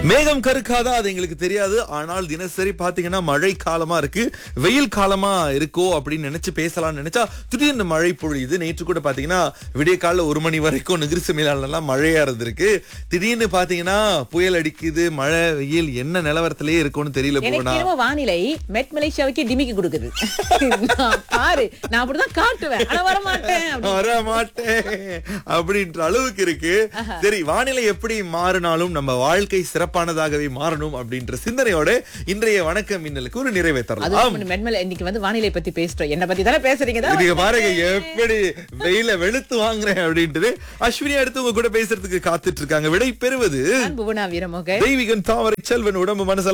மேகம் கருக்காதா அது எங்களுக்கு தெரியாது ஆனால் தினசரி பாத்தீங்கன்னா மழை காலமா இருக்கு வெயில் காலமா இருக்கோ அப்படின்னு நினைச்சு பேசலாம்னு நினைச்சா திடீர்னு மழை பொழியுது நேற்று கூட பாத்தீங்கன்னா விடிய காலைல ஒரு மணி வரைக்கும் நிகிரிசு மேலாம் மழையா இருந்திருக்கு திடீர்னு பாத்தீங்கன்னா புயல் அடிக்குது மழை வெயில் என்ன நிலவரத்திலேயே இருக்கும்னு தெரியல எனக்கு போனா என்னமோ வானிலை மெட் மலேசியாவுக்கே டிமிக்கி கொடுக்குது நான் பாரு நான் அப்படிதான் காட்டுவேன் ஆனா வர மாட்டேன் அப்படி. வர மாட்டேன் அப்படின்ற அளவுக்கு இருக்கு சரி வானிலை எப்படி மாறினாலும் நம்ம வாழ்க்கை சிறப்பானதாகவே மாறணும் அப்படின்ற சிந்தனையோட இன்றைய வணக்கம் மின்னலுக்கு ஒரு நிறைவை தரலாம் அதுவும் மெட்மலை இன்னைக்கு வந்து வானிலை பத்தி பேசுறோம் என்ன பத்தி தானே பேசுறீங்க தான் இதுக்கு பாருங்க எப்படி வெயில வெளுத்து வாங்குறேன் அப்படின்ட்டு அஸ்வினி அடுத்து உங்க கூட பேசுறதுக்கு காத்துட்டு இருக்காங்க விடை பெறுவது நான் புவனா வீரமோகன் தெய்வீகன் தாமரை செல்வன் உடம்பு மனசு